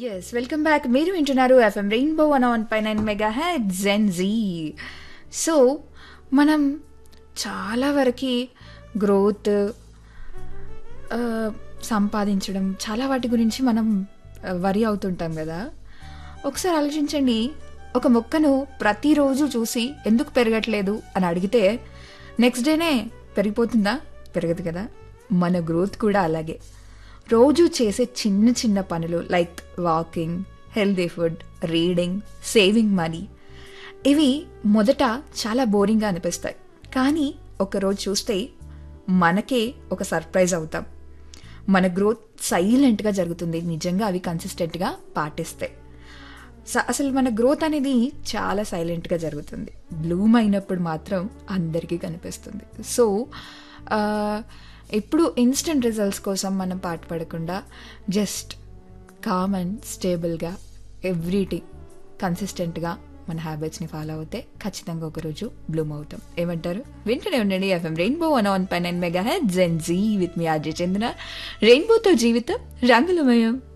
yes welcome back మీరు వింటున్నారు FM rainbow one one pie nine mega head gen Z so మనం చాలా వరకు గ్రోత్ సంపాదించడం చాలా వాటి గురించి మనం వరి అవుతుంటాం కదా ఒకసారి ఆలోచించండి ఒక మొక్కను ప్రతిరోజు చూసి ఎందుకు పెరగట్లేదు అని అడిగితే నెక్స్ట్ డేనే పెరిగిపోతుందా పెరగదు కదా మన గ్రోత్ కూడా అలాగే రోజు చేసే చిన్న చిన్న పనులు like walking healthy food reading saving money ఇవి మొదట చాలా బోరింగ్గా అనిపిస్తాయి కానీ ఒకరోజు చూస్తే మనకే ఒక సర్ప్రైజ్ అవుతాం మన గ్రోత్ సైలెంట్గా జరుగుతుంది నిజంగా అవి కన్సిస్టెంట్గా పాటిస్తే స- అసలు మన గ్రోత్ అనేది చాలా సైలెంట్గా జరుగుతుంది బ్లూమ్ అయినప్పుడు మాత్రం అందరికీ కనిపిస్తుంది సో ఆ, ఎప్పుడు ఇన్స్టెంట్ రిజల్ట్స్ కోసం మనం పాటుపడకుండా జస్ట్ కామ్ అండ్ స్టేబుల్గా ఎవ్రీడే కన్సిస్టెంట్గా మన హ్యాబిట్స్ని ఫాలో అవుతే ఖచ్చితంగా ఒకరోజు బ్లూమ్ అవుతాం ఏమంటారు వింటూనే ఉండండి FM rainbow one one pie nine mega head gen Z with me RJ Chandra రెయిన్బోతో జీవితం రంగులమయం